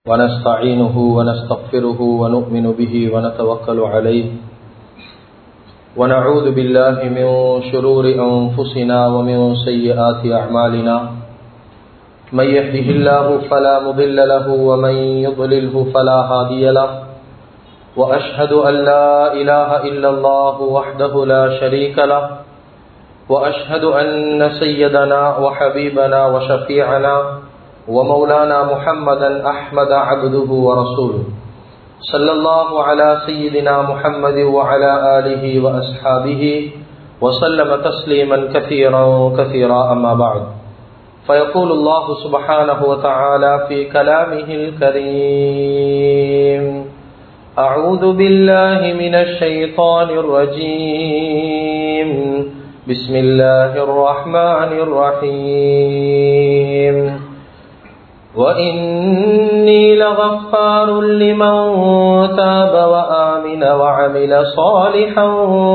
ونستعينه ونستغفره ونؤمن به ونتوكل عليه ونعوذ بالله من شرور أنفسنا ومن سيئات أعمالنا من يهده الله فلا مضل له ومن يضلله فلا هادي له وأشهد أن لا إله إلا الله وحده لا شريك له وأشهد أن سيدنا وحبيبنا وشفيعنا ومولانا محمدا أحمد عبده ورسوله صلى الله على سيدنا محمد وعلى آله وأصحابه وسلم تسليما كثيرا كثيرا أما بعد فيقول الله سبحانه وتعالى في كلامه الكريم أعوذ بالله من الشيطان الرجيم بسم الله الرحمن الرحيم وإني لغفار لمن تاب وآمن وعمل صالحا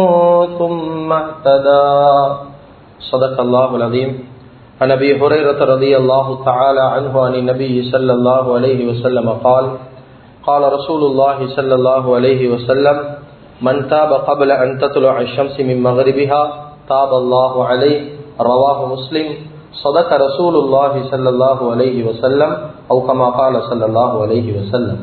ثم اهتدى صدق الله العظيم عن أبي هريرة رضي الله تعالى عنه عن النبي صلى الله عليه وسلم قال قال رسول الله صلى الله عليه وسلم من تاب قبل أن تطلع الشمس من مغربها تاب الله عليه رواه مسلم صدق رسول الله صلى الله عليه وسلم أو كما قال صلى الله عليه وسلم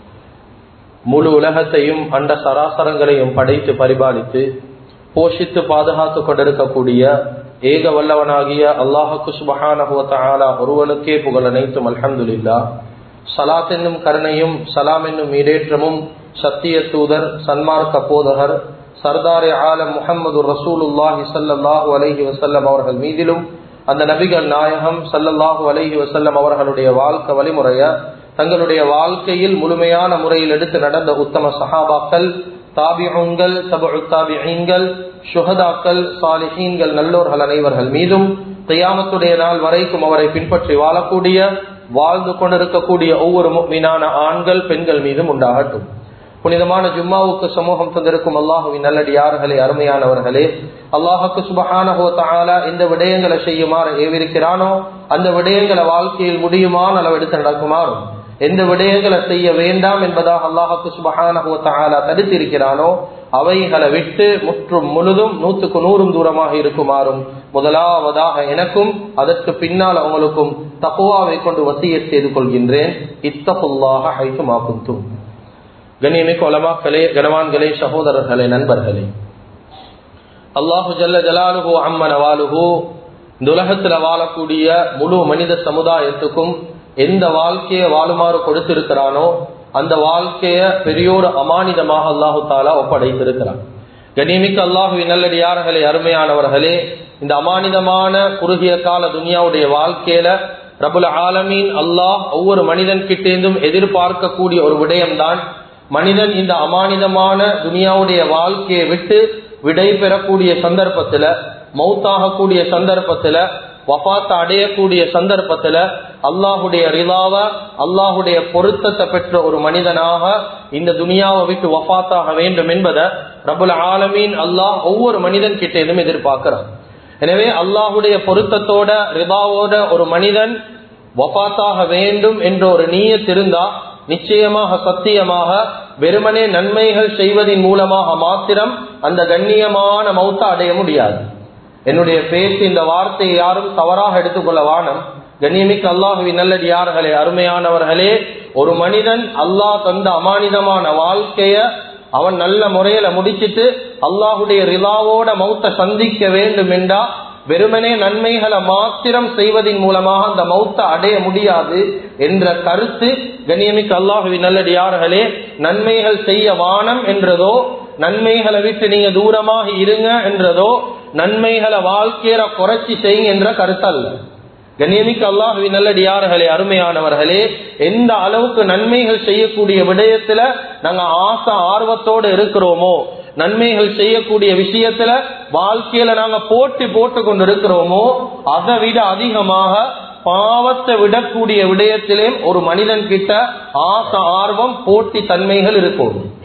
முழு உலகத்தையும் அண்ட சராசரங்களையும் படைத்து பரிபாலித்து போஷித்து பாதுகாத்து கொண்டிருக்கக்கூடிய ஏக வல்லவனாகிய அல்லாஹுக்கு சுபஹானஹுவத்தாலா ஒருவனுக்கே புகழ் அனைத்தும் அல்ஹம்துலில்லா சலாத் என்னும் கருணையும் சலாம் என்னும் ஈடேற்றமும் சத்திய தூதர் சன்மார்க்க போதகர் சர்தாரே ஆலம் முகமது ரசூலுல்லாஹி சல்லாஹூ அலஹி வசல்லம் அவர்கள் மீதிலும் அந்த நபிகள் நாயகம் சல்லல்லாஹு அலஹி வசல்லம் அவர்களுடைய வாழ்க்கை வழிமுறைய தங்களுடைய வாழ்க்கையில் முழுமையான முறையில் எடுத்து நடந்த உத்தம சஹாபாக்கள் தாபிஹங்கள் தபு தாபிஹீன்கள் சுகதாக்கள் சாலிஹீன்கள் நல்லோர்கள் அனைவர்கள் மீதும் கையாமத்துடைய நாள் வரைக்கும் அவரை பின்பற்றி வாழக்கூடிய வாழ்ந்து கொண்டிருக்கக்கூடிய ஒவ்வொரு மீனான ஆண்கள் பெண்கள் மீதும் உண்டாகட்டும் புனிதமான ஜும்மாவுக்கு சமூகம் தந்திருக்கும் அல்லாஹுவின் நல்லடியார்களே அருமையானவர்களே அல்லாஹுக்கு சுபஹானஹோ தாலா எந்த விடயங்களை செய்யுமாறு ஏவிருக்கிறானோ அந்த விடயங்களை வாழ்க்கையில் முடியுமான அளவு எடுத்து நடக்குமாறும் எந்த விடயங்களை செய்ய வேண்டாம் என்பதாக அல்லாஹுக்கு சுபஹானஹோ தாலா தடுத்திருக்கிறானோ அவைகளை விட்டு முற்றும் முழுதும் நூற்றுக்கு நூறும் தூரமாக இருக்குமாறும் முதலாவதாக எனக்கும் அதற்கு பின்னால் அவங்களுக்கும் தப்புவாவை கொண்டு வசிய செய்து கொள்கின்றேன் இத்தகுல்லாக ஹைசுமாக்கும் தூ கண்ணியமிக்க உலமாக்களே கனவான்களே சகோதரர்களே நண்பர்களே அல்லாஹு ஜல்ல ஜலாலுகோ அம்மன் அவாலுகோ இந்த உலகத்துல வாழக்கூடிய முழு மனித சமுதாயத்துக்கும் எந்த வாழ்க்கையை வாழுமாறு கொடுத்திருக்கிறானோ அந்த வாழ்க்கைய பெரியோரு அமானிதமாக அல்லாஹு தாலா ஒப்படைத்திருக்கிறான் கண்ணியமிக்க அல்லாஹுவின் நல்லடியார்களே அருமையானவர்களே இந்த அமானிதமான குறுகிய கால துனியாவுடைய வாழ்க்கையில ரபுல் ஆலமீன் அல்லாஹ் ஒவ்வொரு மனிதன் கிட்டேந்தும் எதிர்பார்க்கக்கூடிய ஒரு விடயம்தான் மனிதன் இந்த அமானிதமான துனியாவுடைய வாழ்க்கையை விட்டு விடை பெறக்கூடிய சந்தர்ப்பத்துல மௌத்தாகக்கூடிய சந்தர்ப்பத்துல வபாத்த அடையக்கூடிய சந்தர்ப்பத்துல அல்லாஹுடைய ரிலாவ அல்லாஹுடைய பொருத்தத்தை பெற்ற ஒரு மனிதனாக இந்த துனியாவை விட்டு வபாத்தாக வேண்டும் என்பதை ரபுல் ஆலமீன் அல்லாஹ் ஒவ்வொரு மனிதன் கிட்ட எதுவும் எதிர்பார்க்கிறான் எனவே அல்லாஹுடைய பொருத்தத்தோட ரிதாவோட ஒரு மனிதன் வபாத்தாக வேண்டும் என்ற ஒரு நீயத் இருந்தா நிச்சயமாக சத்தியமாக வெறுமனே நன்மைகள் செய்வதன் மூலமாக மாத்திரம் அந்த கண்ணியமான மௌத்த அடைய முடியாது என்னுடைய பேச்சு இந்த வார்த்தையை யாரும் தவறாக எடுத்துக்கொள்ள வானம் கண்ணியமிக்க அல்லாஹுவின் நல்லடியார்களே அருமையானவர்களே ஒரு மனிதன் அல்லாஹ் தந்த அமானிதமான வாழ்க்கைய அவன் நல்ல முறையில முடிச்சிட்டு அல்லாஹுடைய ரிலாவோட மௌத்த சந்திக்க வேண்டும் என்றா வெறுமனே நன்மைகளை மாத்திரம் செய்வதன் மூலமாக அந்த மௌத்த அடைய முடியாது என்ற கருத்து கண்ணியமிக்க அல்லாஹுவின் நல்லடியார்களே நன்மைகள் செய்ய வானம் என்றதோ நன்மைகளை விட்டு நீங்க தூரமாக இருங்க என்றதோ நன்மைகளை வாழ்க்கையில குறைச்சி செய்யுங்க என்ற கருத்தல்ல கண்ணியமிக்க அல்லாஹுவின் நல்லடியார்களே அருமையானவர்களே எந்த அளவுக்கு நன்மைகள் செய்யக்கூடிய விடயத்துல நாங்க ஆசை ஆர்வத்தோடு இருக்கிறோமோ நன்மைகள் செய்யக்கூடிய விஷயத்துல வாழ்க்கையில நாங்க போட்டி போட்டு கொண்டு இருக்கிறோமோ அதை விட அதிகமாக பாவத்தை விடக்கூடிய விடயத்திலே ஒரு மனிதன் கிட்ட ஆசை ஆர்வம் போட்டி தன்மைகள் இருக்கும்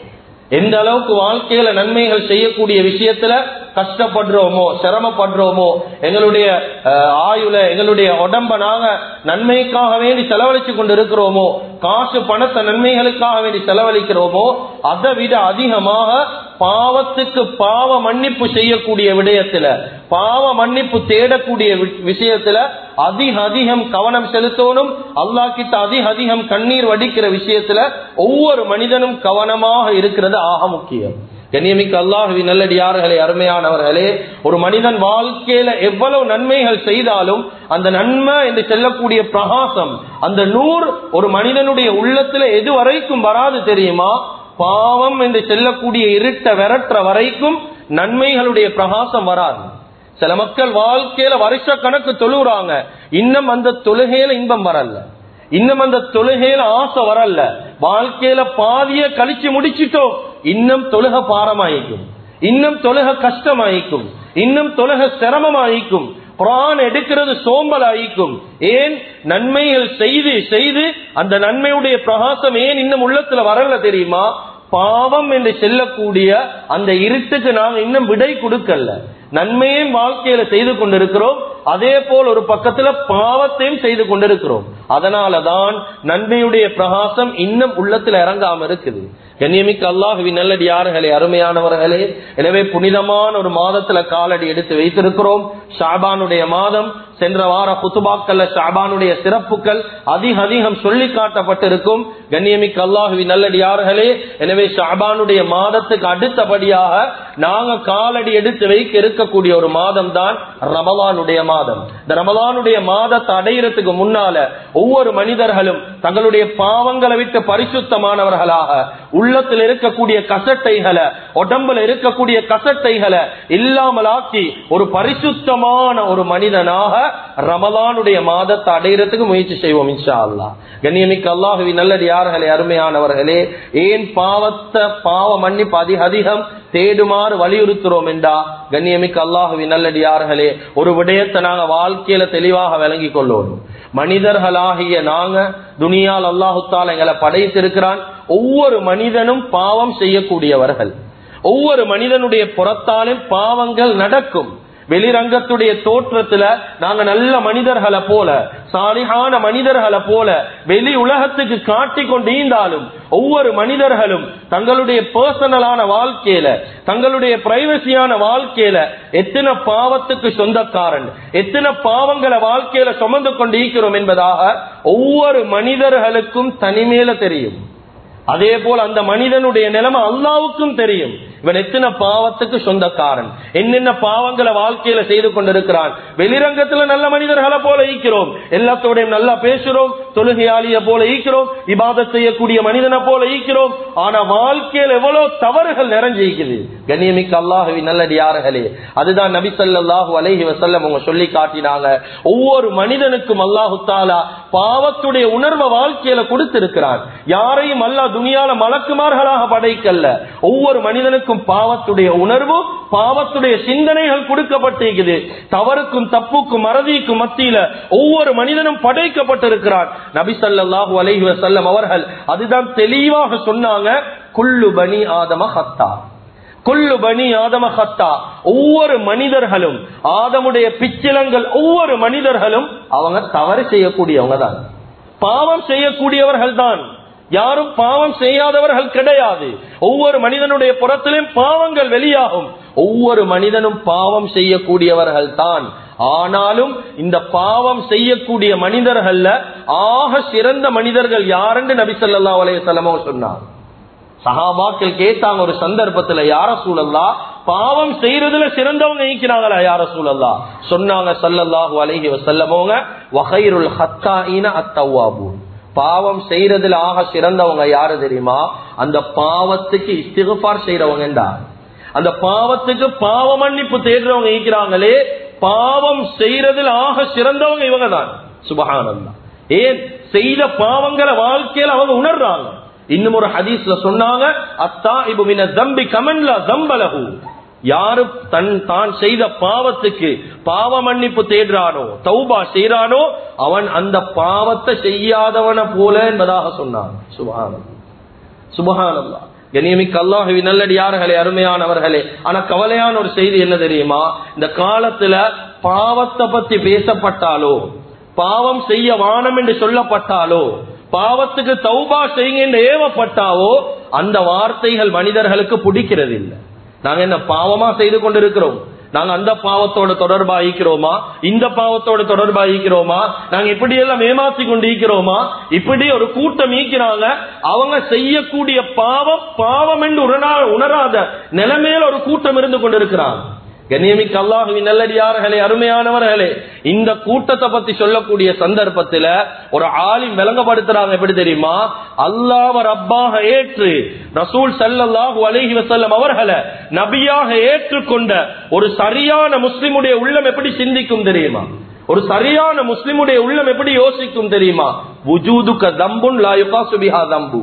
எந்த அளவுக்கு வாழ்க்கையில நன்மைகள் செய்யக்கூடிய விஷயத்துல கஷ்டப்படுறோமோ சிரமப்படுறோமோ எங்களுடைய அஹ், ஆயுள எங்களுடைய உடம்ப நாங்க நன்மைக்காக வேண்டி செலவழிச்சு கொண்டு இருக்கிறோமோ காசு பணத்தை நன்மைகளுக்காக வேண்டி செலவழிக்கிறோமோ அதை விட அதிகமாக பாவத்துக்கு பாவ மன்னிப்பு செய்யக்கூடிய விடயத்துல பாவ மன்னிப்பு தேடக்கூடிய வி- விஷயத்துல அதிக அதிகம் கவனம் செலுத்தணும் அல்லாஹ் கிட்ட அதிக அதிகம் கண்ணீர் வடிக்கிற விஷயத்துல ஒவ்வொரு மனிதனும் கவனமாக இருக்கிறது ஆக முக்கியம் கண்ணியமிக்க அல்லாஹுவி நல்லடியார்களே அருமையானவர்களே ஒரு மனிதன் வாழ்க்கையில எவ்வளவு நன்மைகள் செய்தாலும் அந்த நன்மை என்று செல்லக்கூடிய பிரகாசம் அந்த நூறு ஒரு மனிதனுடைய உள்ளத்துல எது வரைக்கும் வராது தெரியுமா பாவம் என்று செல்லக்கூடிய இருட்ட விரட்டுற வரைக்கும் நன்மைகளுடைய பிரகாசம் வராது சில மக்கள் வாழ்க்கையில வருஷ கணக்கு தொழுறாங்க இன்னும் அந்த தொழுகையில இன்பம் வரல இன்னும் அந்த தொழுகையில ஆசை வரல வாழ்க்கையில பாதிய கழிச்சு முடிச்சிட்டோம் இன்னும் தொழுக பாரமாயிக்கும் இன்னும் தொழுக கஷ்டமாயிக்கும் இன்னும் தொழுக சிரமமாயிக்கும் குரான் எடுக்கிறது சோம்பல் ஆயிக்கும் ஏன் நன்மைகள் செய்து செய்து அந்த நன்மையுடைய பிரகாசம் ஏன் இன்னும் உள்ளத்துல வரல தெரியுமா பாவம் என்று செல்லக்கூடிய அந்த இருட்டுக்கு நாங்க இன்னும் விடை கொடுக்கல நன்மையும் வாழ்க்கையில செய்து கொண்டிருக்கிறோம் அதே போல் ஒரு பக்கத்துல பாவத்தையும் செய்து கொண்டிருக்கிறோம் அதனாலதான் நன்மையுடைய பிரகாசம் இன்னும் உள்ளத்துல இறங்காம இருக்குது கண்ணியமிக்க அல்லாஹுவின் நல்லடியார்களே அருமையானவர்களே எனவே புனிதமான ஒரு மாதத்துல காலடி எடுத்து வைத்திருக்கிறோம் ஷாபானுடைய மாதம் சென்ற வார குத்துபாக்கல்ல ஷாபானுடைய சிறப்புகள் அதிக அதிகம் சொல்லி காட்டப்பட்டிருக்கும் கண்ணியமிக்க அல்லாஹுவின் நல்லடியார்களே எனவே ஷாபானுடைய மாதத்துக்கு அடுத்தபடியாக நாங்க காலடி எடுத்து வைக்க இருக்கக்கூடிய ஒரு மாதம் தான் ரமலானுடைய மாதம் இந்த ரமலானுடைய மாதத்தை அடையிறதுக்கு முன்னால ஒவ்வொரு மனிதர்களும் தங்களுடைய பாவங்களை விட்டு பரிசுத்தமானவர்களாக உள்ளத்தில் இருக்கக்கூடிய கசட்டைகளை உடம்புல இருக்கக்கூடிய கசட்டைகளை இல்லாமலாக்கி ஒரு பரிசுத்தமான ஒரு மனிதனாக ரமலானுடைய மாதத்தை அடையிறதுக்கு முயற்சி செய்வோம் இன்ஷா அல்லா கண்ணியமிக்க அல்லாஹுவி நல்லடியார்களே அருமையானவர்களே ஏன் பாவத்தை பாவ மன்னிப்பு அதிக அதிகம் தேடுமாறு வலியுறுத்துறோம் என்றா கண்ணியமிக்க அல்லாஹுவி நல்லடியார்களே ஒரு விடயத்தை நாங்க வாழ்க்கையில தெளிவாக விளங்கிக் கொள்ளணும் மனிதர்களாகிய நாங்க துனியால் அல்லாஹுத்தால் எங்களை படைத்திருக்கிறான் ஒவ்வொரு மனிதனும் பாவம் செய்யக்கூடியவர்கள் ஒவ்வொரு மனிதனுடைய புறத்தாலும் பாவங்கள் நடக்கும் வெளிரங்கத்துடைய தோற்றத்துல நாங்க நல்ல மனிதர்களை போல சாலிகான மனிதர்களை போல வெளி உலகத்துக்கு காட்டிக் கொண்டிருந்தாலும் ஒவ்வொரு மனிதர்களும் தங்களுடைய பர்சனலான வாழ்க்கையில தங்களுடைய பிரைவசியான வாழ்க்கையில எத்தனை பாவத்துக்கு சொந்தக்காரன் எத்தனை பாவங்களை வாழ்க்கையில சுமந்து கொண்டு இருக்கிறோம் என்பதாக ஒவ்வொரு மனிதர்களுக்கும் தனிமேல தெரியும் அதே போல் அந்த மனிதனுடைய நிலைமை அல்லாவுக்கும் தெரியும் இவன் எத்தனை பாவத்துக்கு சொந்தக்காரன் என்னென்ன பாவங்களை வாழ்க்கையில செய்து கொண்டிருக்கிறான் வெளிரங்கத்துல நல்ல மனிதர்களை போல ஈக்கிறோம் எல்லாத்தோடையும் நல்லா பேசுறோம் தொழுகையாளிய போல ஈக்கிறோம் இபாதத் செய்யக்கூடிய மனிதனை போல ஈக்கிறோம் ஆனா வாழ்க்கையில் எவ்வளவு தவறுகள் நிறைஞ்சிருக்குது கண்ணியமிக்க அல்லாஹவி நல்லடியார்களே அதுதான் நபி ஸல்லல்லாஹு அலைஹி வஸல்லம் அவங்க சொல்லி காட்டினாங்க ஒவ்வொரு மனிதனுக்கும் அல்லாஹு தாலா பாவத்துடைய உணர்வை வாழ்க்கையில கொடுத்திருக்கிறான் யாரையும் அல்லாஹ் துனியால மலக்குமார்களாக படைக்கல்ல ஒவ்வொரு மனிதனுக்கும் பாவத்துடைய உணர்வு பாவத்துடைய சிந்தனைகள் கொடுக்கப்பட்டிருக்குது தவறுக்கும் தப்புக்கும் மறதிக்கும் மத்தியில ஒவ்வொரு மனிதனும் படைக்கப்பட்டிருக்கிறான் நபி ஸல்லல்லாஹு அலைஹி வஸல்லம் அவர்கள் அதுதான் தெளிவாக சொன்னாங்க குல்லு பனி ஆதம ஹத்தா கொல்லு பனி ஆதம ஹத்தா ஒவ்வொரு மனிதர்களும் ஆதமுடைய பிச்சிலங்கள் ஒவ்வொரு மனிதர்களும் அவங்க தவறு செய்யக்கூடியவங்க தான் பாவம் செய்யக்கூடியவர்கள் தான் யாரும் பாவம் செய்யாதவர்கள் கிடையாது ஒவ்வொரு மனிதனுடைய புறத்திலும் பாவங்கள் வெளியாகும் ஒவ்வொரு மனிதனும் பாவம் செய்யக்கூடியவர்கள் தான் ஆனாலும் இந்த பாவம் செய்யக்கூடிய மனிதர்கள்ல ஆக சிறந்த மனிதர்கள் யாருன்னு நபி ஸல்லல்லாஹு அலைஹி வஸல்லம் சொன்னார் சஹாபாக்கள் கேட்டாங்க ஒரு சந்தர்ப்பத்துல யார சூழல்லா பாவம் செய்யறதுல சிறந்தவங்க நீக்கிறாங்களா யார சூழல்லா சொன்னாங்க சல்லல்லாஹு அலைஹி வசல்லமோங்க வகைருல் ஹத்தாயின அத்தவாபூன் பாவம் செய்யறதுல ஆக சிறந்தவங்க யாரு தெரியுமா அந்த பாவத்துக்கு இஸ்திகபார் செய்யறவங்கடா அந்த பாவத்துக்கு பாவ மன்னிப்பு தேடுறவங்க இருக்கிறாங்களே பாவம் செய்யறதுல ஆக சிறந்தவங்க இவங்க தான் சுபகானந்தா ஏன் செய்த பாவங்களை வாழ்க்கையில அவங்க உணர்றாங்க இன்னும் ஒரு ஹதீஸ்ல சொன்னாங்க அத்தா இபுமின தம்பி கமன்ல தம்பலகு யாரு தன் தான் செய்த பாவத்துக்கு பாவ மன்னிப்பு தேடுறானோ தௌபா செய்யறானோ அவன் அந்த பாவத்தை செய்யாதவன போல என்பதாக சொன்னான் சுபகானம் சுபகானந்தா கண்ணியமிக்க அல்லாஹுவி நல்லடியார்களே அருமையானவர்களே ஆனா கவலையான ஒரு செய்தி என்ன தெரியுமா இந்த காலத்துல பாவத்தை பத்தி பேசப்பட்டாலோ பாவம் செய்ய வானம் என்று சொல்லப்பட்டாலோ பாவத்துக்கு தௌபா செய்யுங்க என்று ஏவப்பட்டாவோ அந்த வார்த்தைகள் மனிதர்களுக்கு பிடிக்கிறது இல்லை நாங்க என்ன பாவமா செய்து கொண்டிருக்கிறோம் நாங்க அந்த பாவத்தோட தொடர்பாகிக்கிறோமா இந்த பாவத்தோட தொடர்பாகிக்கிறோமா நாங்க இப்படி எல்லாம் ஏமாத்தி கொண்டு இருக்கிறோமா இப்படி ஒரு கூட்டம் ஈக்கிறாங்க அவங்க செய்யக்கூடிய பாவம் பாவம் என்று உணரா உணராத நிலைமையில ஒரு கூட்டம் இருந்து கொண்டிருக்கிறாங்க கண்ணியமிக்க அல்லாஹுவின் நல்லடியார்களே அருமையானவர்களே இந்த கூட்டத்தை பத்தி சொல்லக்கூடிய சந்தர்ப்பத்துல ஒரு ஆலிம் விளங்கப்படுத்துறாங்க எப்படி தெரியுமா அல்லாஹ் ரப்பாக ஏற்று ரசூல் சல்லல்லாஹு அலைஹி வஸல்லம் அவர்களை நபியாக ஏற்றுக்கொண்ட ஒரு சரியான முஸ்லிமுடைய உள்ளம் எப்படி சிந்திக்கும் தெரியுமா ஒரு சரியான முஸ்லிமுடைய உள்ளம் எப்படி யோசிக்கும் தெரியுமா வுஜூதுக்க தம்புன் லாயுகா சுபிஹா தம்பு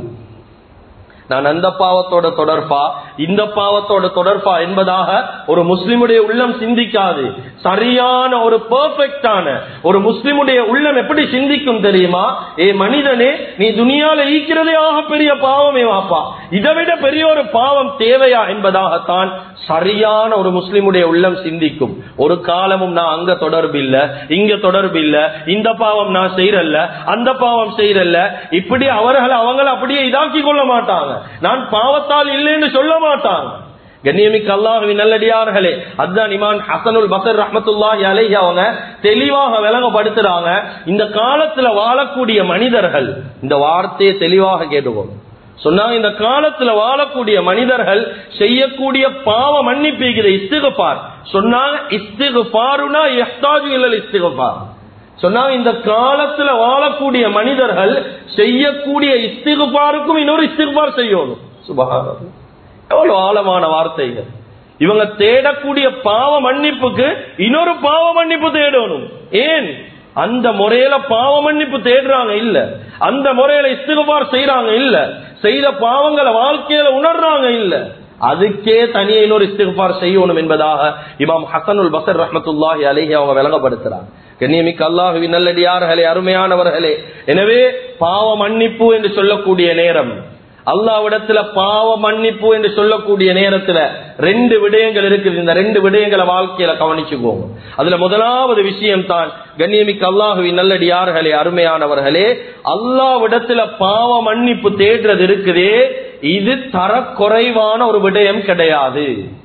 நான் அந்த பாவத்தோட தொடர்பா இந்த பாவத்தோட தொடர்பா என்பதாக ஒரு முஸ்லிமுடைய உள்ளம் சிந்திக்காது சரியான ஒரு பெர்ஃபெக்டான ஒரு முஸ்லிமுடைய உள்ளம் எப்படி சிந்திக்கும் தெரியுமா ஏ மனிதனே நீ துனியால ஈக்கிறதே ஆக பெரிய பாவமே வாப்பா இதை விட பெரிய ஒரு பாவம் தேவையா என்பதாகத்தான் சரியான ஒரு முஸ்லிமுடைய உள்ளம் சிந்திக்கும் ஒரு காலமும் நான் அங்க தொடர்பு இல்ல இங்க தொடர்பு இல்ல இந்த பாவம் நான் செய்யறல்ல அந்த பாவம் செய்யறல்ல இப்படி அவர்கள் அவங்களை அப்படியே இதாக்கி கொள்ள மாட்டாங்க நான் பாவத்தால் இல்லைன்னு சொல்ல மாட்டாங்க கண்ணியமிக்க அல்லாஹுவின் நல்லடியார்களே அதான் இமான் ஹசனுல் பசர் ரஹமத்துல்லாஹி அலைஹி அவங்க தெளிவாக விளங்கப்படுத்துறாங்க இந்த காலத்துல வாழக்கூடிய மனிதர்கள் இந்த வார்த்தையை தெளிவாக கேட்டுக்கோங்க சொன்னாங்க இந்த காலத்துல வாழக்கூடிய மனிதர்கள் செய்யக்கூடிய பாவ மன்னிப்பு இஸ்திகபார் சொன்னாங்க இஸ்திகபாருனா எஹ்தாஜு இல்லல் இஸ்திகபார் சொன்னாங்க இந்த காலத்துல வாழக்கூடிய மனிதர்கள் செய்யக்கூடிய இஸ்திகுபாருக்கும் இன்னொரு இஸ்திகுபார் செய்யணும் சுபகாரம் எவ்வளவு ஆழமான வார்த்தைகள் இவங்க தேடக்கூடிய பாவ மன்னிப்புக்கு இன்னொரு பாவ மன்னிப்பு தேடணும் ஏன் அந்த முறையில பாவ மன்னிப்பு தேடுறாங்க இல்ல அந்த முறையில இஸ்திகுபார் செய்யறாங்க இல்ல செய்த பாவங்களை வாழ்க்கையில உணர்றாங்க இல்ல அதுக்கே தனியே இன்னொரு இஸ்திகுபார் செய்யணும் என்பதாக இமாம் ஹசனுல் பசர் ரஹமத்துல்லாஹி அலைஹி அவங்க விளங்கப்படுத்துறாங்க கண்ணியமிக்க அல்லாஹுவின் நல்லடியார்களே அருமையானவர்களே எனவே பாவ மன்னிப்பு என்று சொல்லக்கூடிய நேரம் அல்லாவிடத்துல பாவ மன்னிப்பு என்று சொல்லக்கூடிய நேரத்துல ரெண்டு விடயங்கள் இருக்குது இந்த ரெண்டு விடயங்களை வாழ்க்கையில கவனிச்சுக்கோங்க அதுல முதலாவது விஷயம் தான் கண்ணியமிக்க அல்லாஹுவின் நல்லடியார்களே அருமையானவர்களே அல்லாவிடத்துல பாவ மன்னிப்பு தேடுறது இருக்குதே இது தரக்குறைவான ஒரு விடயம் கிடையாது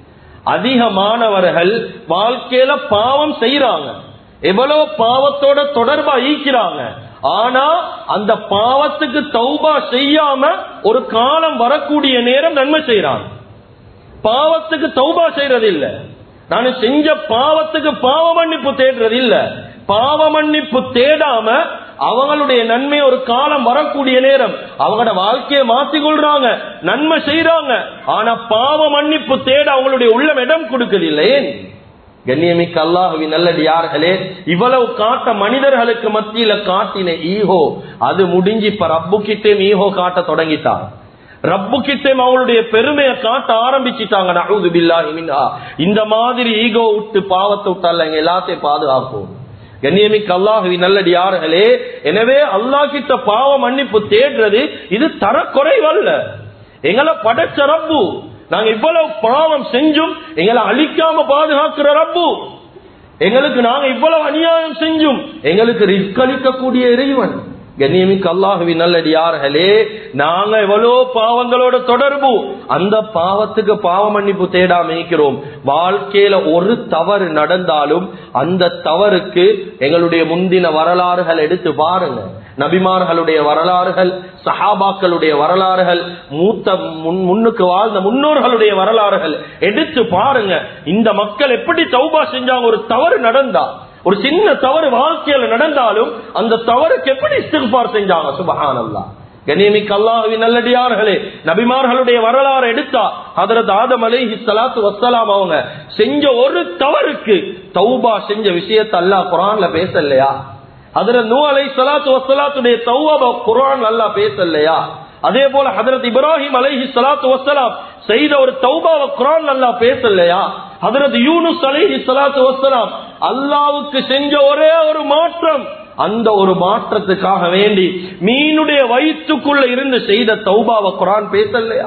அதிகமானவர்கள் வாழ்க்கையில பாவம் செய்யறாங்க எவ்வளவு பாவத்தோட தொடர்பா ஈக்கிறாங்க ஆனா அந்த பாவத்துக்கு தௌபா செய்யாம ஒரு காலம் வரக்கூடிய நேரம் நன்மை செய்யறாங்க பாவத்துக்கு தௌபா செய்யறது இல்ல நான் செஞ்ச பாவத்துக்கு பாவ மன்னிப்பு தேடுறது இல்ல பாவ மன்னிப்பு தேடாம அவங்களுடைய நன்மை ஒரு காலம் வரக்கூடிய நேரம் அவங்களோட வாழ்க்கையை மாத்தி கொள்றாங்க நன்மை செய்யறாங்க ஆனா பாவ மன்னிப்பு தேட அவங்களுடைய உள்ளம் இடம் கொடுக்குது ஏன் கண்ணியமிக்க அல்லாஹுவின் நல்லடியார்களே இவ்வளவு காட்ட மனிதர்களுக்கு மத்தியில காட்டின ஈகோ அது முடிஞ்சு இப்ப ரப்பு கிட்டே ஈகோ காட்ட தொடங்கிட்டார் ரப்பு கிட்டே அவங்களுடைய பெருமையை காட்ட ஆரம்பிச்சுட்டாங்க நகுது பில்லாஹி மின்ஹா இந்த மாதிரி ஈகோ விட்டு பாவத்தை விட்டால எங்க எல்லாத்தையும் பாதுகாப்போம் கண்ணியமிக்க அல்லாஹுவின் நல்லடியார்களே எனவே அல்லாஹ் கிட்ட பாவ மன்னிப்பு தேடுறது இது தரக்குறைவல்ல எங்களை படைச்ச ரப்பு நாங்க இவ்வளவு பாவம் செஞ்சும் எங்களை அழிக்காம பாதுகாக்கிற ரப்பு எங்களுக்கு நாங்க இவ்வளவு அநியாயம் செஞ்சும் எங்களுக்கு ரிஸ்க் அளிக்கக்கூடிய இறைவன் கண்ணியமிக்க அல்லாஹுவின் நல்லடியார்களே நாங்க எவ்வளோ பாவங்களோட தொடர்பு அந்த பாவத்துக்கு பாவ மன்னிப்பு தேடாம இருக்கிறோம் வாழ்க்கையில ஒரு தவறு நடந்தாலும் அந்த தவறுக்கு எங்களுடைய முந்தின வரலாறுகள் எடுத்து பாருங்க நபிமார்களுடைய வரலாறுகள் சஹாபாக்களுடைய வரலாறுகள் மூத்த முன்னுக்கு வாழ்ந்த முன்னோர்களுடைய வரலாறுகள் எடுத்து பாருங்க இந்த மக்கள் எப்படி தௌபா செஞ்சாங்க ஒரு தவறு நடந்தா ஒரு சின்ன தவறு வாழ்க்கையில நடந்தாலும் அந்த தவறுக்கு எப்படி இஸ்திஃபார் செஞ்சாங்க சுபஹானல்லா கண்ணியமிக்க அல்லாஹுவின் நல்லடியார்களே நபிமார்களுடைய வரலாறு எடுத்தா ஹதரத் ஆதம் அலைஹி ஸலாத்து வஸ்ஸலாம் அவங்க செஞ்ச ஒரு தவறுக்கு தௌபா செஞ்ச விஷயத்தை அல்லாஹ் குர்ஆன்ல பேசலையா ஹதரத் நூ அலைஹி ஸலாத்து வஸ்ஸலாத்துடைய தௌபா குர்ஆன் அல்லாஹ் பேசலையா அதே போல ஹதரத் இப்ராஹிம் அலைஹி ஸலாத்து வஸ்ஸலாம் செய்த ஒரு தௌபாவை குர்ஆன் அல்லாஹ் பேசலையா ஹதரத் யூனுஸ் அலைஹி ஸலாத்து வஸ்ஸலாம் அல்லாஹ்வுக்கு செஞ்ச ஒரே ஒரு மாற்றம் அந்த ஒரு மாற்றத்துக்காக வேண்டி மீனுடைய வயிற்றுக்குள்ள இருந்து செய்த தௌபாவை குரான் பேசலையா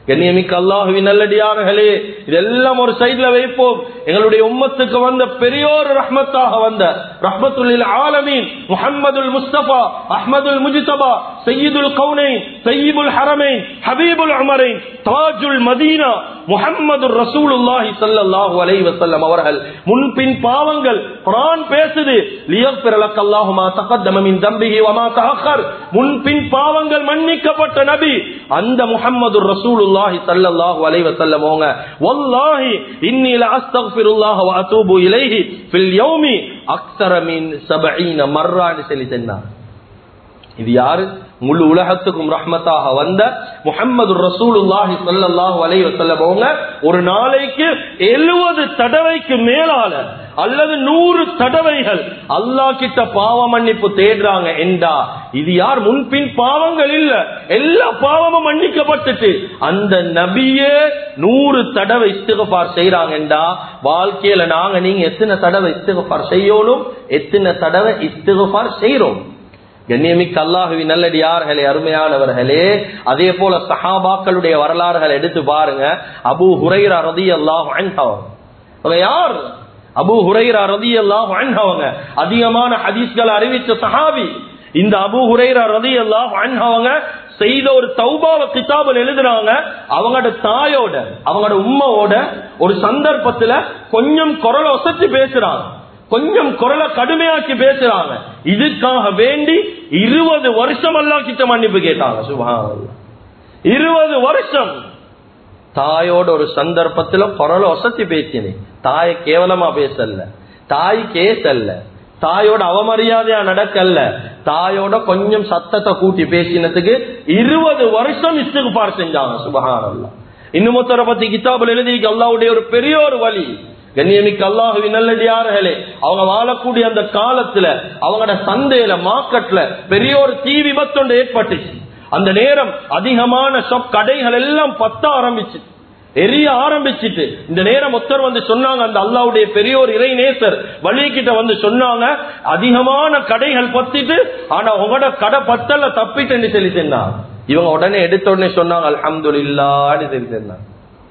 கண்ணியமிக்க அல்லாஹுவின் நல்லடியார்களே இதெல்லாம் ஒரு சைட்ல வைப்போம் எங்களுடைய உம்மத்துக்கு வந்த பெரியோர் ரஹ்மத்தாக வந்த ரஹ்மத்துல் ஆலமீன் முஹம்மதுல் முஸ்தபா அஹ்மதுல் முஜிதபா சையீதுல் கவுனைன் சையீபுல் ஹரமைன் ஹபீபுல் உமரைன் தாஜுல் மதீனா முஹம்மது ரசூலுல்லாஹி ஸல்லல்லாஹு அலைஹி வஸல்லம் அவர்கள் முன்பின் பாவங்கள் குர்ஆன் பேசுது லியக்ஃபிர லக்கல்லாஹு மா தகத்தம மின் தம்பிஹி வ மா தஅக்கர் முன்பின் பாவங்கள் மன்னிக்கப்பட்ட நபி அந்த முஹம்மது ரசூலுல்லாஹி ஸல்லல்லாஹு அலைஹி வஸல்லம் அவங்க வல்லாஹி இன்னி லஅஸ்தக்ஃபிருல்லாஹ வ அதூபு இலைஹி ஃபில் யௌமி அக்ஸர மின் 70 மர்ரான்னு சொல்லி சொன்னார் இது யாரு முழு உலகத்துக்கும் ரஹ்மத்தாக வந்த முஹம்மது ரசூலுல்லாஹி ஸல்லல்லாஹு அலைஹி வஸல்லம் அவங்க ஒரு நாளைக்கு 70 தடவைக்கு மேலால அல்லது நூறு தடவைகள் அல்லாஹ் கிட்ட பாவ மன்னிப்பு தேடுறாங்க என்றா இது யார் முன்பின் பாவங்கள் இல்ல எல்லா பாவமும் மன்னிக்கப்பட்டுட்டு அந்த நபியே நூறு தடவை இஸ்திகபார் செய்யறாங்க என்றா வாழ்க்கையில நாங்க நீங்க எத்தனை தடவை இஸ்திகபார் செய்யணும் எத்தனை தடவை இஸ்திகபார் செய்யறோம் கண்ணியமிக்க அல்லாஹுவி நல்லடியார்களே அருமையானவர்களே அதே போல சஹாபாக்களுடைய வரலாறுகள் எடுத்து பாருங்க அபு ஹுரைரா ரதி அல்லாஹ் அவங்க யார் அபு ஹுரைரா ரதி அல்லாஹ் அவங்க அதிகமான ஹதீஸ்கள் அறிவிச்ச சஹாபி இந்த அபு ஹுரைரா ரதி அல்லாஹ் அவங்க செய்த ஒரு தௌபாவ கிதாபில் எழுதுறாங்க அவங்களோட தாயோட அவங்களோட உம்மாவோட ஒரு சந்தர்ப்பத்துல கொஞ்சம் குரலை ஒசத்தி பேசுறாங்க கொஞ்சம் குரலை கடுமையாக்கி பேசுறாங்க இதுக்காக வேண்டி இருபது வருஷம் எல்லாம் கிட்ட மன்னிப்பு கேட்டாங்க சுபான் இருபது வருஷம் தாயோட ஒரு சந்தர்ப்பத்துல குரலை ஒசத்தி பேசினேன் தாயை கேவலமா பேசல தாய் கேசல்ல தாயோட அவமரியாதையா நடக்கல தாயோட கொஞ்சம் சத்தத்தை கூட்டி பேசினதுக்கு இருபது வருஷம் இஸ்துகுபார் செஞ்சாங்க சுபகானல்லா இன்னும் ஒருத்தரை பத்தி கிதாபில் எழுதிருக்கு அல்லாவுடைய ஒரு பெரிய ஒரு வழி கண்ணியமிக்க அல்லாஹுவின் நல்லடியார்களே அவங்க வாழக்கூடிய அந்த காலத்துல அவங்களோட சந்தையில மார்க்கெட்ல பெரிய ஒரு தீ விபத்து ஏற்பட்டுச்சு அந்த நேரம் அதிகமான ஷாப் கடைகள் எல்லாம் பத்த ஆரம்பிச்சு எரிய ஆரம்பிச்சிட்டு இந்த நேரம் ஒருத்தர் வந்து சொன்னாங்க அந்த அல்லாவுடைய பெரிய ஒரு இறை நேசர் வழிகிட்ட வந்து சொன்னாங்க அதிகமான கடைகள் பத்திட்டு ஆனா உங்களோட கடை பத்தல தப்பிட்டு சொல்லி சொன்னாங்க இவங்க உடனே எடுத்த உடனே சொன்னாங்க அல்ஹம்து இல்லான்னு சொல்லி சொன்னாங்க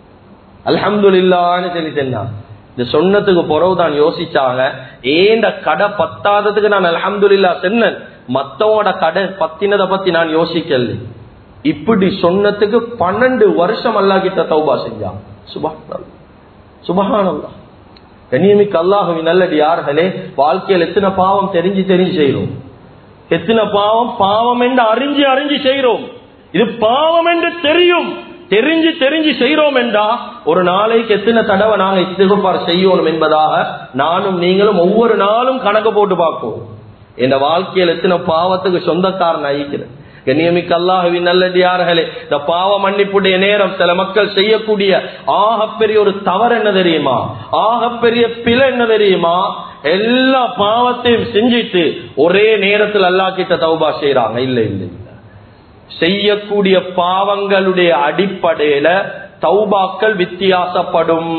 அல்ஹம்து இல்லான்னு சொல்லி சொன்னாங்க இந்த சொன்னதுக்கு பிறகுதான் யோசிச்சாங்க ஏண்ட கடை பத்தாததுக்கு நான் அலமதுல்லா சென்னன் மத்தவோட கடை பத்தினதை பத்தி நான் யோசிக்கல இப்படி சொன்னதுக்கு பன்னெண்டு வருஷம் அல்லா கிட்ட தௌபா செஞ்சான் சுபஹான் சுபஹானல்லா கண்ணியமிக்க அல்லாஹுவின் நல்லடி யார்களே வாழ்க்கையில் எத்தனை பாவம் தெரிஞ்சு தெரிஞ்சு செய்யறோம் எத்தனை பாவம் பாவம் என்று அறிஞ்சு அறிஞ்சு செய்யறோம் இது பாவம் என்று தெரியும் தெரிஞ்சு தெரிஞ்சு செய்யறோம் என்றா ஒரு நாளைக்கு எத்தனை தடவை நாங்க இஸ்திகுபார் செய்யணும் என்பதாக நானும் நீங்களும் ஒவ்வொரு நாளும் கணக்கு போட்டு பார்ப்போம் என் வாழ்க்கையில் எத்தனை பாவத்துக்கு சொந்தக்காரன் ஆகிக்கிறேன் கண்ணியமிக்க அல்லாஹுவின் நல்லடியார்களே இந்த பாவ மன்னிப்புடைய நேரம் சில மக்கள் செய்யக்கூடிய ஆகப்பெரிய ஒரு தவறு என்ன தெரியுமா ஆகப்பெரிய பிழை என்ன தெரியுமா எல்லா பாவத்தையும் செஞ்சிட்டு ஒரே நேரத்தில் அல்லா கிட்ட தௌபா செய்யறாங்க இல்ல இல்ல இல்ல செய்யக்கூடிய பாவங்களுடைய அடிப்படையில தௌபாக்கள் வித்தியாசப்படும்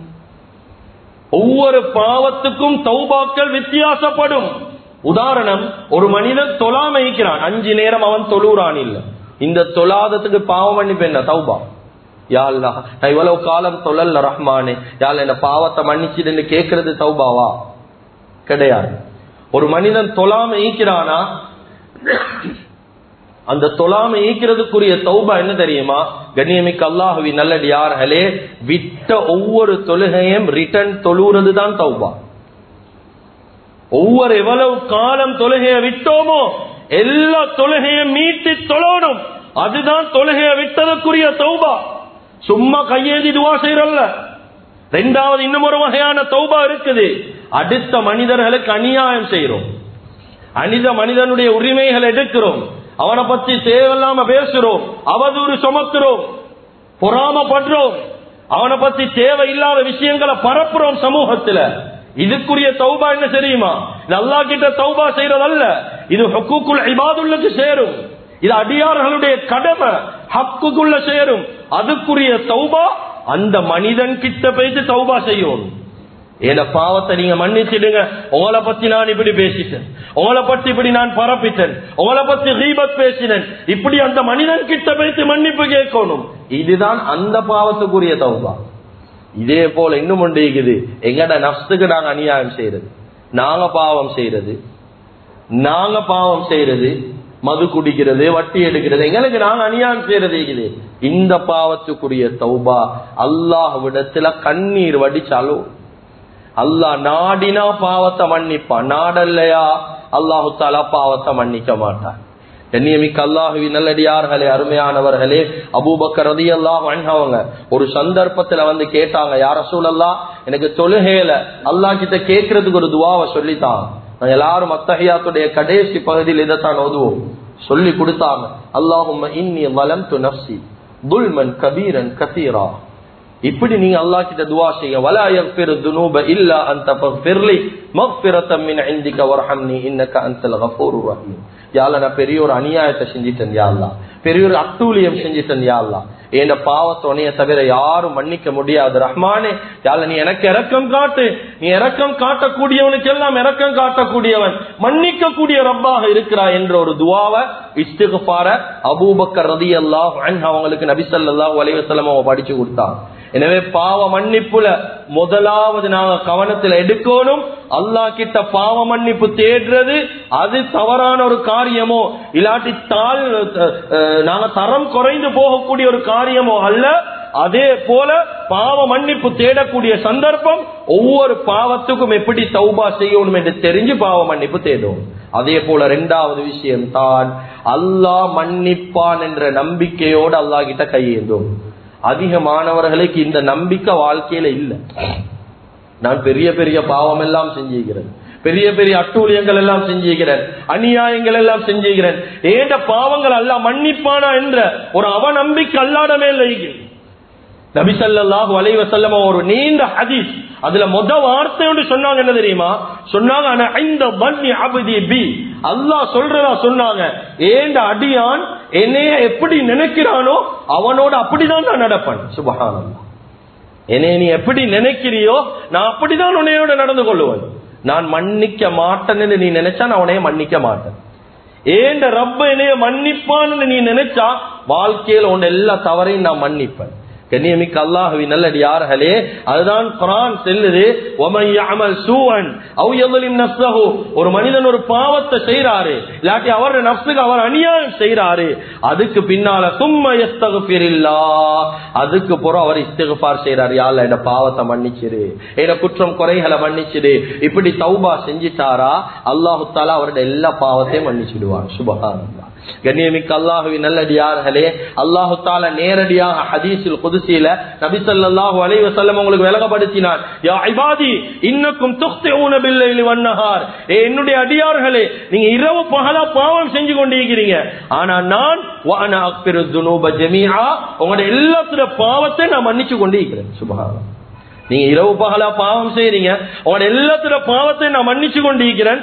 ஒவ்வொரு பாவத்துக்கும் தௌபாக்கள் வித்தியாசப்படும் உதாரணம் ஒரு மனிதன் தொழாம இருக்கிறான் அஞ்சு நேரம் அவன் தொழுறான் இல்ல இந்த தொழாதத்துக்கு பாவம் மன்னிப்பு என்ன தௌபா யாழ்லா நான் இவ்வளவு காலம் தொழல்ல ரஹ்மானே யாழ் என்ன பாவத்தை மன்னிச்சிடுன்னு கேட்கறது தௌபாவா கிடையாது ஒரு மனிதன் தொழாம ஈக்கிறானா அந்த தொழாம ஈக்கிறதுக்குரிய தௌபா என்ன தெரியுமா கண்ணியமிக்க அல்லாஹுவி நல்லடியார்களே விட்ட ஒவ்வொரு தொழுகையும் ரிட்டர்ன் தொழுறது தான் தௌபா ஒவ்வொரு எவ்வளவு காலம் தொழுகைய விட்டோமோ எல்லா தொழுகையும் மீட்டி தொழணும் அதுதான் தொழுகைய விட்டதற்குரிய தௌபா சும்மா கையேந்தி துவா செய்யறல்ல ரெண்டாவது இன்னும் ஒரு வகையான தௌபா இருக்குது அடுத்த மனிதர்களுக்கு அநியாயம் செய்யறோம் அனித மனிதனுடைய உரிமைகள் எடுக்கிறோம் அவனை பத்தி தேவையில்லாம பேசுறோம் அவதூறு சுமத்துறோம் பொறாமப்படுறோம் அவனை பத்தி தேவையில்லாத விஷயங்களை பரப்புறோம் சமூகத்துல இதுக்குரிய தௌபா என்ன தெரியுமா இது அல்லா கிட்ட தௌபா செய்யறதல்ல இது ஹக்குக்குள் இபாதுள்ளுக்கு சேரும் இது அடியார்களுடைய கடமை ஹக்குக்குள்ள சேரும் அதுக்குரிய தௌபா அந்த மனிதன் கிட்ட போயிட்டு தௌபா செய்யணும் என பாவத்தை நீங்க மன்னிச்சிடுங்க உங்களை பத்தி நான் இப்படி பேசிட்டேன் உங்களை பத்தி இப்படி நான் பரப்பிட்டேன் உங்களை பத்தி ரீபத் பேசினேன் இப்படி அந்த மனிதன் கிட்ட போயிட்டு மன்னிப்பு கேட்கணும் இதுதான் அந்த பாவத்துக்குரிய தௌபா இதே போல இன்னும் ஒன்று இருக்குது எங்கட நஷ்டத்துக்கு நாங்க அநியாயம் செய்யறது நாங்க பாவம் செய்யறது நாங்க பாவம் செய்யறது மது குடிக்கிறது வட்டி எடுக்கிறது எங்களுக்கு நாங்க அநியாயம் செய்யறது இருக்குது இந்த பாவத்துக்குரிய தௌபா அல்லாஹ் விடத்துல கண்ணீர் வடிச்சாலும் அல்லாஹ் நாடினா பாவத்தை மன்னிப்பான் நாடல்லையா அல்லாஹு தாலா பாவத்தை மன்னிக்க மாட்டான் கண்ணியமிக்க அல்லாஹுவி நல்லடியார்களே அருமையானவர்களே அபூபக்கர் ரதி அல்லாஹ் அவங்க ஒரு சந்தர்ப்பத்துல வந்து கேட்டாங்க யார சூழல்லா எனக்கு தொழுகையில அல்லாஹ் கிட்ட கேட்கறதுக்கு ஒரு துவாவை சொல்லித்தாங்க நாங்க எல்லாரும் அத்தகையாத்துடைய கடைசி பகுதியில் இதைத்தான் ஓதுவோம் சொல்லி கொடுத்தாங்க அல்லாஹும் இன்னி வலம் து நப்சி துல்மன் கபீரன் கசீரா இப்படி நீங்க அல்லாஹ் கிட்ட துவா செய்ய வலா யக்ஃபிரு துனூப இல்லா அன்த ஃபக்ஃபிர்லி மக்ஃபிரத்தம் மின் இந்திக வர்ஹம்னி இன்னக அன்தல் கஃபூருர் ரஹீம் யால நான் பெரிய ஒரு அநியாயத்தை செஞ்சிட்டேன் யா அல்லாஹ் பெரிய ஒரு அட்டூழியம் செஞ்சிட்டேன் யா அல்லாஹ் என் பாவத்தோனைய தவிர யாரும் மன்னிக்க முடியாது ரஹ்மானே யால நீ எனக்கு இரக்கம் காட்டு நீ இரக்கம் காட்டக்கூடியவனுக்கு எல்லாம் இரக்கம் காட்டக்கூடியவன் மன்னிக்க கூடிய ரப்பாக இருக்கிறாய் என்ற ஒரு துவாவை இஸ்திகுபார அபூபக்கர் ரதி அல்லாஹ் அவங்களுக்கு நபி ஸல்லல்லாஹு அலைஹி வஸல்லம் அவங்க படிச்சு கொடுத்தாங்க எனவே பாவ மன்னிப்புல முதலாவது நாங்க கவனத்துல எடுக்கணும் அல்லாஹ் கிட்ட பாவ மன்னிப்பு தேடுறது அது தவறான ஒரு காரியமோ இல்லாட்டி தாழ் அஹ், நாங்க தரம் குறைந்து போகக்கூடிய ஒரு காரியமோ அல்ல அதே போல பாவ மன்னிப்பு தேடக்கூடிய சந்தர்ப்பம் ஒவ்வொரு பாவத்துக்கும் எப்படி தௌபா செய்யணும் என்று தெரிஞ்சு பாவ மன்னிப்பு தேடும் அதே போல ரெண்டாவது விஷயம் தான் அல்லாஹ் மன்னிப்பான் என்ற நம்பிக்கையோடு அல்லாஹ் கிட்ட கையேந்தும் அதிக மாணவர்களுக்கு இந்த நம்பிக்கை வாழ்க்கையில இல்ல நான் பெரிய பெரிய பாவம் எல்லாம் செஞ்சுக்கிறேன் பெரிய பெரிய அட்டூழியங்கள் எல்லாம் செஞ்சுகிறேன் அநியாயங்கள் எல்லாம் செஞ்சுகிறேன் ஏண்ட பாவங்கள் அல்லாஹ் மன்னிப்பானா என்ற ஒரு அவநம்பிக்கை அல்லாட மேல் நபிசல்லாஹு அலைவ செல்லம ஒரு நீண்ட ஹதீஸ் அதுல முத வார்த்தை ஒன்று சொன்னாங்க என்ன தெரியுமா சொன்னாங்க ஆனா இந்த பன்னி அபதி பி அல்லாஹ் சொல்றதா சொன்னாங்க ஏண்ட அடியான் என்னைய எப்படி நினைக்கிறானோ அவனோட அப்படிதான் நான் நடப்பேன் சுபகானந்தா என்னை நீ எப்படி நினைக்கிறியோ நான் அப்படிதான் உன்னையோட நடந்து கொள்ளுவேன் நான் மன்னிக்க மாட்டேன்னு நீ நினைச்சா நான் உன்னைய மன்னிக்க மாட்டேன் ஏண்ட ரப்ப என்னைய மன்னிப்பான்னு நீ நினைச்சா வாழ்க்கையில உன் எல்லா தவறையும் நான் மன்னிப்பேன் கண்ணியமிக்க அல்லாஹுவி நல்லடியார்களே அதுதான் குரான் செல்லுது ஒமன் யஅமல் சூஅன் அவ் யظلم نفسه ஒரு மனிதன் ஒரு பாவத்தை செய்றாரு இல்லாட்டி அவர் நஃப்ஸுக்கு அவர் அநியாயம் செய்றாரு அதுக்கு பின்னால சும்ம யஸ்தக்ஃபிரில்லாஹ் அதுக்கு பிறகு அவர் இஸ்திக்ஃபார் செய்றாரு யா அல்லாஹ் இந்த பாவத்தை மன்னிச்சிரு என குற்றம் குறைகளை மன்னிச்சிரு இப்படி தௌபா செஞ்சிட்டாரா அல்லாஹு தஆலா அவருடைய எல்லா பாவத்தையும் மன்னிச்சிடுவார் சுபஹானல்லாஹ் கண்ணியமிக்க அல்லாஹுவின் நல்லடியார்களே அல்லாஹு தால நேரடியாக ஹதீஸில் குதிசியில நபி ஸல்லல்லாஹு அலைஹி வஸல்லம் உங்களுக்கு விளங்கப்படுத்தினார் யா இபாதி இன்னக்கும் துக்திஊன பில்லைலி வன்னஹார் ஏ என்னுடைய அடியார்களே நீங்க இரவு பகலா பாவம் செஞ்சு கொண்டிருக்கிறீங்க ஆனா நான் வஅன அக்பிரு துனூப ஜமீஆ உங்களுடைய எல்லாத்துடைய பாவத்தை நான் மன்னிச்சு கொண்டிருக்கிறேன் சுபஹானல்லாஹ் நீங்க இரவு பகலா பாவம் செய்றீங்க உங்களோட எல்லாத்துல பாவத்தை நான் மன்னிச்சு கொண்டிருக்கிறேன்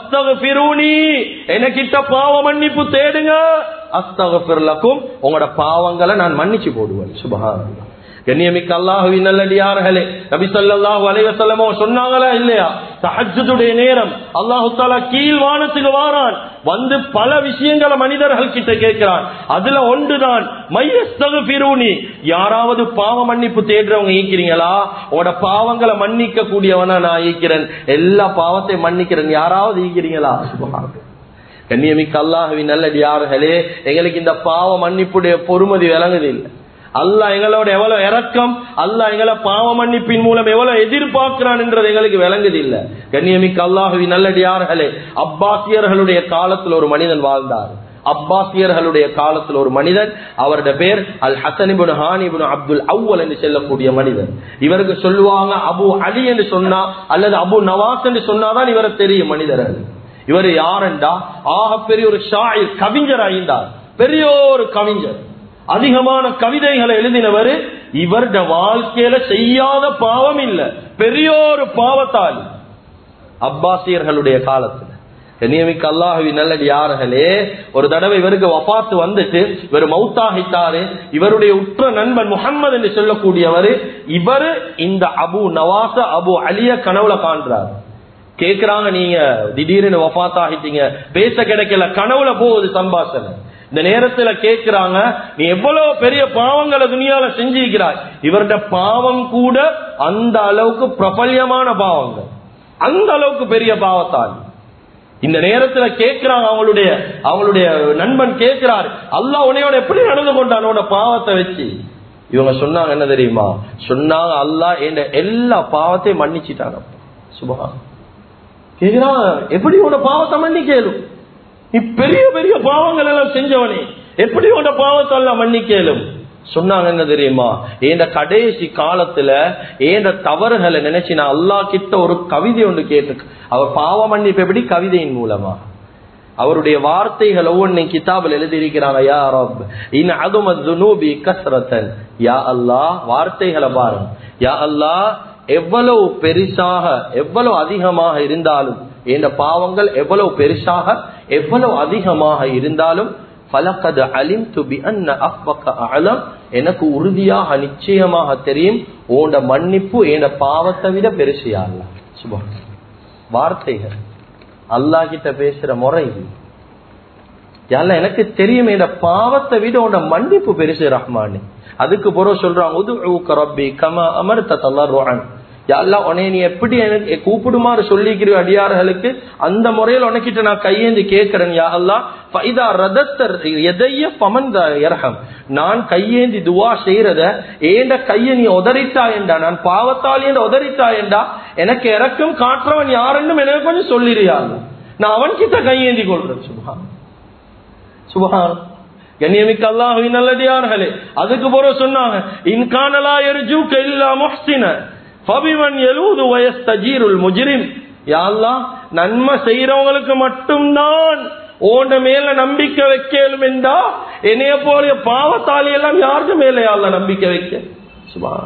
எனக்கிட்ட பாவ மன்னிப்பு தேடுங்க அஸ்தகபிர்லக்கும் உங்களோட பாவங்களை நான் மன்னிச்சு போடுவேன் சுபகாரம் கண்ணியமிக்க அல்லாஹுவின் நல்லடியார்களே நபி ஸல்லல்லாஹு அலைஹி வஸல்லம் சொன்னாங்களா இல்லையா தஹஜ்ஜுடைய நேரம் அல்லாஹு தஆலா கீழ் வானத்துக்கு வாரான் வந்து பல விஷயங்களை மனிதர்கள் கிட்ட கேட்கிறான் அதுல ஒன்றுதான் மையஸ்தகுபிரூனி யாராவது பாவ மன்னிப்பு தேடுறவங்க ஈக்கிறீங்களா உங்களோட பாவங்களை மன்னிக்க கூடியவனா நான் ஈக்கிறேன் எல்லா பாவத்தையும் மன்னிக்கிறேன் யாராவது ஈக்கிறீங்களா கண்ணியமிக்க அல்லாஹுவின் நல்லடியார்களே எங்களுக்கு இந்த பாவ மன்னிப்புடைய பொறுமதி விளங்குது இல்லை அல்லாஹ் எங்களோட எவ்வளவு இறக்கம் அல்லாஹ் எங்களை பாவ மன்னிப்பின் மூலம் எவ்வளவு எதிர்பார்க்கிறான் என்றது எங்களுக்கு விளங்குது இல்ல கண்ணியமிக்க அல்லாஹுவி நல்லடியார்களே அப்பாசியர்களுடைய காலத்தில் ஒரு மனிதன் வாழ்ந்தார் அப்பாசியர்களுடைய காலத்தில் ஒரு மனிதன் அவருடைய பேர் அல் ஹசனிபுன் ஹானிபுன் அப்துல் அவ்வல் என்று சொல்லக்கூடிய மனிதன் இவருக்கு சொல்லுவாங்க அபு அலி என்று சொன்னா அல்லது அபு நவாஸ் என்று சொன்னாதான் இவரை தெரியும் மனிதர்கள் இவர் யாரெண்டா ஆக பெரிய ஒரு ஷாயிர் கவிஞர் ஆகின்றார் பெரிய ஒரு கவிஞர் அதிகமான கவிதைகளை எழுதினவர் இவருடைய வாழ்க்கையில செய்யாத பாவம் இல்ல பெரிய ஒரு பாவத்தாளி அப்பாசியர்களுடைய காலத்துல நியமிக்க அல்லாஹுவி நல்லடி யார்களே ஒரு தடவை இவருக்கு வபாத்து வந்துட்டு இவர் மௌத்தாகித்தாரு இவருடைய உற்ற நண்பன் முகம்மது என்று சொல்லக்கூடியவர் இவரு இந்த அபு நவாச அபு அலிய கனவுல காண்றார் கேக்குறாங்க நீங்க திடீர்னு வபாத்தாகிட்டீங்க பேச கிடைக்கல கனவுல போகுது சம்பாஷணை இந்த நேரத்துல கேட்கிறாங்க நீ எவ்வளவு பெரிய பாவங்களை துணியால செஞ்சிருக்கிறாய் இவருடைய பாவம் கூட அந்த அளவுக்கு பிரபல்யமான பாவங்கள் அந்த அளவுக்கு பெரிய பாவத்தால் இந்த நேரத்துல கேட்கிறாங்க அவங்களுடைய அவங்களுடைய நண்பன் கேட்கிறார் அல்லாஹ் உன்னையோட எப்படி நடந்து கொண்டான் உன்னோட பாவத்தை வச்சு இவங்க சொன்னாங்க என்ன தெரியுமா சொன்னாங்க அல்லாஹ் என் எல்லா பாவத்தையும் மன்னிச்சிட்டாங்க சுபகா கேக்குறான் எப்படி உன்னோட பாவத்தை மன்னிக்கலும் நீ பெரிய பெரிய பாவங்கள் எல்லாம் செஞ்சவனே எப்படி உன்னோட பாவத்தை எல்லாம் மன்னிக்கலும் சொன்னாங்க என்ன தெரியுமா ஏண்ட கடைசி காலத்துல ஏண்ட தவறுகளை நினைச்சு நான் அல்லா கிட்ட ஒரு கவிதை ஒன்று கேட்டு அவர் பாவ மன்னிப்பு எப்படி கவிதையின் மூலமா அவருடைய வார்த்தைகள் ஒவ்வொன்றையும் கிதாபில் எழுதியிருக்கிறாங்க யா ரப் இன் அதுமத் துனூபி கஸ்ரத்தன் யா அல்லாஹ் வார்த்தைகளை பாருங்க யா அல்லாஹ் எவ்வளவு பெருசாக எவ்வளவு அதிகமாக இருந்தாலும் இந்த பாவங்கள் எவ்வளவு பெருசாக எவ்வளவு அதிகமாக இருந்தாலும் பலக்கது அலிம் துபி அன்ன அஃபக்க அலம் எனக்கு உறுதியாக நிச்சயமாக தெரியும் உண்ட மன்னிப்பு என் பாவத்தை விட பெருசியா அல்ல சுபா வார்த்தைகள் அல்லா கிட்ட பேசுற முறை இது யாழ்லா எனக்கு தெரியும் என் பாவத்தை விட உன்ட மன்னிப்பு பெருசு ரஹ்மானி அதுக்கு பிறகு சொல்றாங்க உது ரப்பி கம அமர்த்த தல்லர் யாழ்லா உன்னை நீ எப்படி எனக்கு கூப்பிடுமாறு சொல்லிக்கிற அடியார்களுக்கு அந்த முறையில் உனக்கிட்ட நான் கையேந்தி கேட்கிறேன் யா அல்லா ஃபைதா ரதத்தர் எதைய பமந்த இரகம் நான் கையேந்தி துவா செய்யறத ஏண்ட கைய நீ உதறித்தா என்றா நான் பாவத்தால் என்று உதறித்தா என்றா எனக்கு இறக்கும் காட்டுறவன் யாருன்னு எனக்கு கொஞ்சம் சொல்லிடுயா நான் அவன் கிட்ட கையேந்தி கொள்றேன் சுபஹான் சுபஹான் கண்ணியமிக்க அல்லாஹுவின் நல்லடியார்களே அதுக்கு போற சொன்னாங்க இன்கானலா எரிஜூக்க இல்லா முஹ்சின ஃபபிமன் எழுது வயஸ்தஜீருல் முஜிரிம் யாழ்லாம் நன்மை செய்யறவங்களுக்கு மட்டும்தான் ஓண்ட மேல நம்பிக்கை வைக்கலும் என்றா என்னைய போல பாவத்தாளி எல்லாம் யாருக்கு மேல யாழ்ல நம்பிக்கை வைக்க சுபான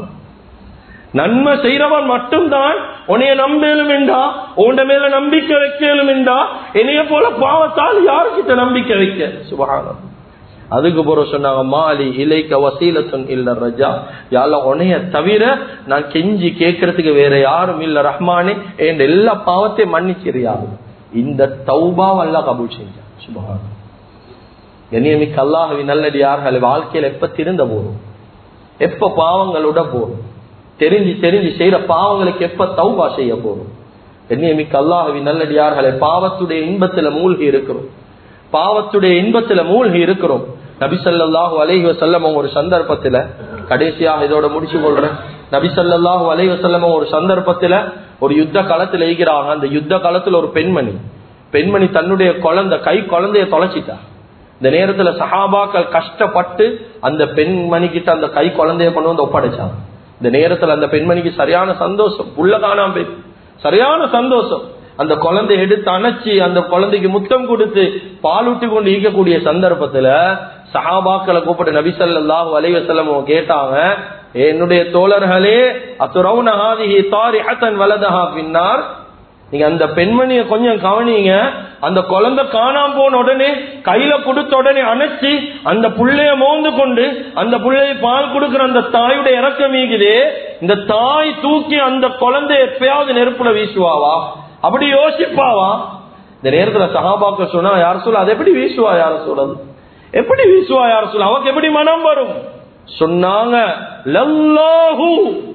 நன்மை செய்யறவன் மட்டும்தான் உன்னைய நம்பலும் என்றா உண்ட மேல நம்பிக்கை வைக்கலும் என்றா என்னைய போல பாவத்தால் யாருக்கிட்ட நம்பிக்கை வைக்க சுபகானம் அதுக்கு போற சொன்னாங்க மாலி இலைக்க வசீலத்துன் இல்ல ரஜா யால உனைய தவிர நான் கெஞ்சி கேட்கறதுக்கு வேற யாரும் இல்ல ரஹ்மானே என் எல்லா பாவத்தையும் மன்னிச்சிருயாது இந்த தௌபாவை எல்லாம் கபூல் செஞ்சான் சுபகானம் கண்ணியமிக்க அல்லாஹவி நல்லடியார்கள் வாழ்க்கையில எப்ப திருந்த போறோம் எப்ப பாவங்களோட போறோம் தெரிஞ்சு தெரிஞ்சு செய்யற பாவங்களுக்கு எப்ப தௌபா செய்ய போறோம் கண்ணியமிக்க அல்லாஹவி நல்லடியார்களை பாவத்துடைய இன்பத்துல மூழ்கி இருக்கிறோம் பாவத்துடைய இன்பத்துல மூழ்கி இருக்கிறோம் நபிசல்லாஹு அலைஹி வசல்லம் ஒரு சந்தர்ப்பத்துல கடைசியாக இதோட முடிச்சு கொள்றேன் நபிசல்லாஹு அலைஹி வசல்லம் ஒரு சந்தர்ப்பத்துல ஒரு யுத்த காலத்துல ஈகிறாங்க அந்த யுத்த காலத்துல ஒரு பெண்மணி பெண்மணி தன்னுடைய குழந்தை கை குழந்தைய தொலைச்சிட்டா இந்த நேரத்துல சஹாபாக்கள் கஷ்டப்பட்டு அந்த பெண்மணி கிட்ட அந்த கை குழந்தைய கொண்டு வந்து ஒப்படைச்சாங்க இந்த நேரத்துல அந்த பெண்மணிக்கு சரியான சந்தோஷம் உள்ள காணாம போய் சரியான சந்தோஷம் அந்த குழந்தை எடுத்து அணைச்சி அந்த குழந்தைக்கு முத்தம் கொடுத்து பாலூட்டி கொண்டு ஈக்கக்கூடிய சந்தர்ப்பத்துல சஹாபாக்களை கூப்பிட்டு நபிசல்லாஹு அலைவசல்லம் கேட்டாங்க என்னுடைய தோழர்களே அசுரவுனஹாதிஹி தாரி ஹசன் வலதஹா பின்னார் நீங்க அந்த பெண்மணிய கொஞ்சம் கவனிங்க அந்த குழந்தை காணாம போன உடனே கையில கொடுத்த உடனே அணைச்சி அந்த புள்ளைய மோந்து கொண்டு அந்த புள்ளைய பால் கொடுக்கிற அந்த தாயுடைய இறக்கம் மீகுதே இந்த தாய் தூக்கி அந்த குழந்தை எப்பயாவது நெருப்புல வீசுவாவா அப்படி யோசிப்பாவா இந்த நேரத்துல சகாபாக்க சொன்னா யார் சொல்ல அதை எப்படி வீசுவா யார சொல்றது எப்படி வீசுவா யார சொல்ல அவக்கு எப்படி மனம் வரும் சொன்னாங்க லல்லாஹு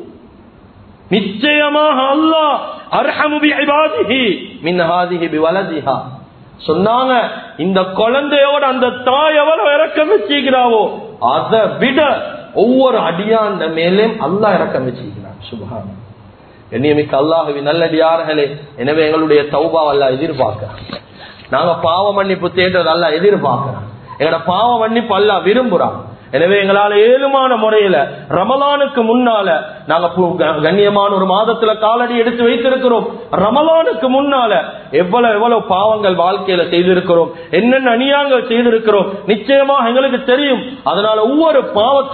நிச்சயமாக அல்லாஹ் அர்ஹமு பி இபாதிஹி மின் ஹாதிஹி பி வலதிஹா சொன்னாங்க இந்த குழந்தையோட அந்த தாய் எவ்வளவு இறக்கம் வச்சுக்கிறாவோ அதை விட ஒவ்வொரு அடியாண்ட மேலேயும் அல்லாஹ் இறக்கம் வச்சுக்கிறான் சுபஹான் என்னையமிக்க அல்லாஹுவி நல்லடியார்களே எனவே எங்களுடைய தௌபா அல்ல எதிர்பார்க்கிறோம் நாங்க பாவ மன்னிப்பு தேடுறது அல்ல எதிர்பார்க்கிறோம் எங்களோட பாவ மன்னிப்பு அல்ல விரும்புறான் எனவே எங்களால ஏழுமான முறையில ரமலானுக்கு முன்னால நாங்க கண்ணியமான ஒரு மாதத்துல காலடி எடுத்து வைத்திருக்கிறோம் ரமலானுக்கு முன்னால எவ்வளவு எவ்வளவு பாவங்கள் வாழ்க்கையில செய்திருக்கிறோம் என்னென்ன அநியாயங்கள் செய்திருக்கிறோம் நிச்சயமாக எங்களுக்கு தெரியும் அதனால ஒவ்வொரு பாவத்துக்கும்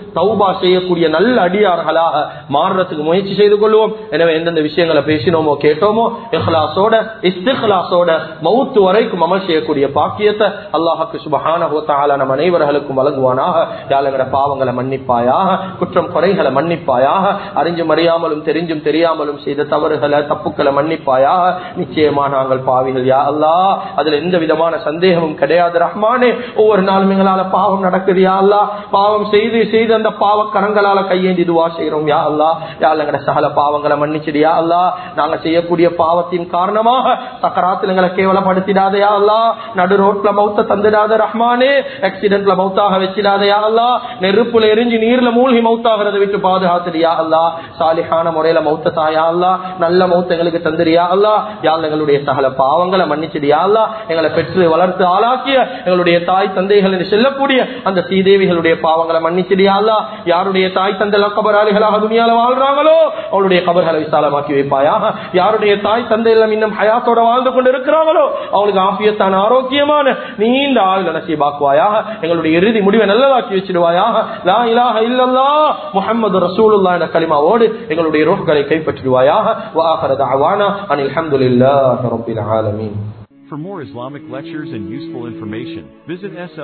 தௌபா செய்யக்கூடிய நல்ல அடியார்களாக மாறுறதுக்கு முயற்சி செய்து கொள்வோம் எனவே எந்தெந்த விஷயங்களை பேசினோமோ கேட்டோமோ இஹ்லாசோட இஸ்திஹ்லாசோட மவுத்து வரைக்கும் அமல் செய்யக்கூடிய பாக்கியத்தை அல்லாஹுக்கு சுபஹான நம் அனைவர்களுக்கும் வழங்குவானாக யாழங்கட பாவங்களை மன்னிப்பாயாக குற்றம் குறைகளை மன்னிப்பாயாக அறிஞ்சும் அறியாமலும் தெரிஞ்சும் தெரியாமலும் செய்த தவறுகளை தப்புக்களை மன்னிப்பாயாக நிச்சயமா நாங்கள் பாவிகள் யா அல்லா அதுல எந்த விதமான சந்தேகமும் கிடையாது ரஹ்மானே ஒவ்வொரு நாளும் எங்களால பாவம் நடக்குது யா அல்லா பாவம் செய்து செய்து அந்த பாவ கரங்களால கையேந்தி துவா செய்யறோம் யா அல்லா யாழங்கட சகல பாவங்களை மன்னிச்சிடு யா அல்லா நாங்க செய்யக்கூடிய பாவத்தின் காரணமாக சக்கராத்தில் எங்களை கேவலப்படுத்திடாத யா அல்லா நடு ரோட்ல மௌத்த தந்துடாத ரஹ்மானே ஆக்சிடென்ட்ல மௌத்தாக வச்சிடாத யா அல்லா நெருப்புல எரிஞ்சு நீர்ல மூழ்கி மௌத்தாகிறத விட்டு பாதுகாத்துடியா அல்லா சாலிஹான முறையில மௌத்த தாயா அல்லா நல்ல மௌத்த எங்களுக்கு தந்துரியா அல்லா யாழ் எங்களுடைய சகல பாவங்களை மன்னிச்சிடியா அல்லா எங்களை பெற்று வளர்த்து ஆளாக்கிய எங்களுடைய தாய் தந்தைகள் என்று செல்லக்கூடிய அந்த சீதேவிகளுடைய பாவங்களை மன்னிச்சிடியா அல்லா யாருடைய தாய் தந்தை கபராளிகளாக துணியால வாழ்றாங்களோ அவளுடைய கபர்களை விசாலமாக்கி வைப்பாயாக யாருடைய தாய் தந்தை எல்லாம் இன்னும் ஹயாத்தோட வாழ்ந்து கொண்டு இருக்கிறாங்களோ அவளுக்கு ஆபியத்தான ஆரோக்கியமான நீண்ட ஆள் நசீபாக்குவாயாக எங்களுடைய இறுதி முடிவை நல்லதாக்கி வச்சிடுவாயாக லா இலாஹ இல்லல்லா முஹம்மது ரசூலுல்லாஹ் என்ற கலிமாவோடு எங்களுடைய ரோஹ்களை கைப்பற்றிடுவாயாக வாஹர தஅவானா அனில் ஹம்துலில்லாஹி ரப்பில் ஆலமீன் For more Islamic lectures and useful information, visit SL